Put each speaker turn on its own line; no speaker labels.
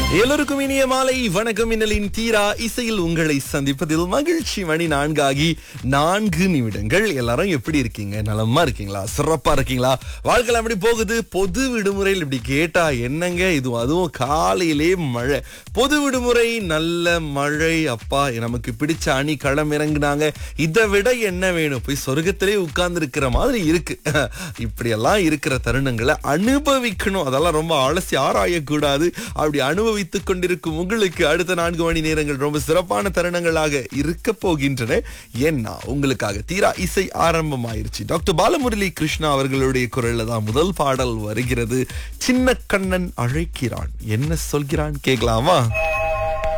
எல்லோருக்கும் இனிய மாலை வணக்கம் இன்னலின் தீரா இசையில் உங்களை சந்திப்பதில் மகிழ்ச்சி மணி நான்காகி நான்கு நிமிடங்கள் எல்லாரும் எப்படி இருக்கீங்க நலமா இருக்கீங்களா சிறப்பா இருக்கீங்களா வாழ்க்கை அப்படி போகுது பொது விடுமுறையில் இப்படி கேட்டா என்னங்க இது அதுவும் காலையிலே மழை பொது விடுமுறை நல்ல மழை அப்பா நமக்கு பிடிச்ச அணி களம் இறங்குனாங்க இதை விட என்ன வேணும் போய் சொர்க்கத்திலே உட்கார்ந்து இருக்கிற மாதிரி இருக்கு இப்படியெல்லாம் இருக்கிற தருணங்களை அனுபவிக்கணும் அதெல்லாம் ரொம்ப அலசி ஆராயக்கூடாது அப்படி அனுபவித்துக் கொண்டிருக்கும் உங்களுக்கு அடுத்த நான்கு மணி நேரங்கள் ரொம்ப சிறப்பான தருணங்களாக இருக்க போகின்றன ஏன்னா உங்களுக்காக தீரா இசை ஆரம்பமாயிருச்சு டாக்டர் பாலமுரளி கிருஷ்ணா அவர்களுடைய குரல்ல தான் முதல் பாடல் வருகிறது சின்ன கண்ணன் அழைக்கிறான் என்ன சொல்கிறான் கேட்கலாமா